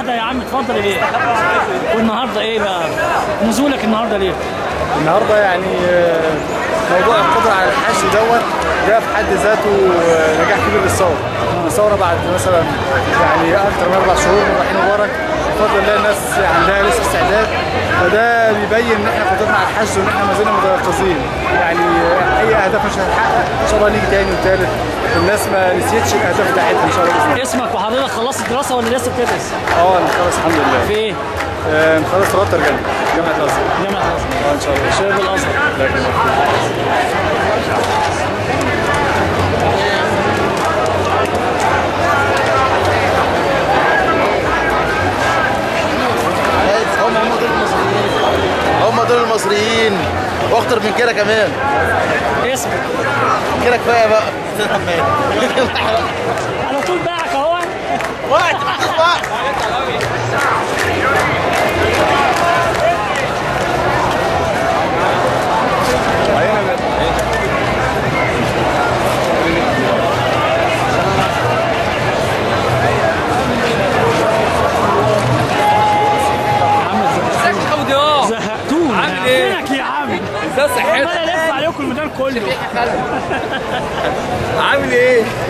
النهارده يا عم اتفضل ايه والنهارده ايه بقى نزولك النهارده ليه النهارده يعني آه، موضوع القدره على الحج دوت ده في حد ذاته آه، نجاح كبير للثوره. الثوره بعد مثلا يعني اكثر من اربع شهور من رحيل مبارك بفضل الله الناس عندها لسه استعداد فده بيبين ان احنا قدرنا على الحج وان احنا ما زلنا متيقظين يعني آه، اي اهداف مش هنحقق ان شاء الله نيجي تاني وتالت الناس ما نسيتش الاهداف بتاعتها ان شاء الله باذن الله. اسمك وحضرتك خلصت دراسه ولا لسه بتدرس اه انا خلاص الحمد لله. في ايه آه، خلاص رابطه الجنه جامعه الازهر. جامعه الازهر اه ان شاء الله. شباب الازهر لكن هم هم دول المصريين هم دول المصريين واكتر من كده كمان اسمك كده كفايه بقى على طول باعك اهو وقت وقت زهقتونا عامل ايه؟ فينك يا عم؟ ازاي صحتك؟ عمال الف عليكم الميدان كله عامل ايه؟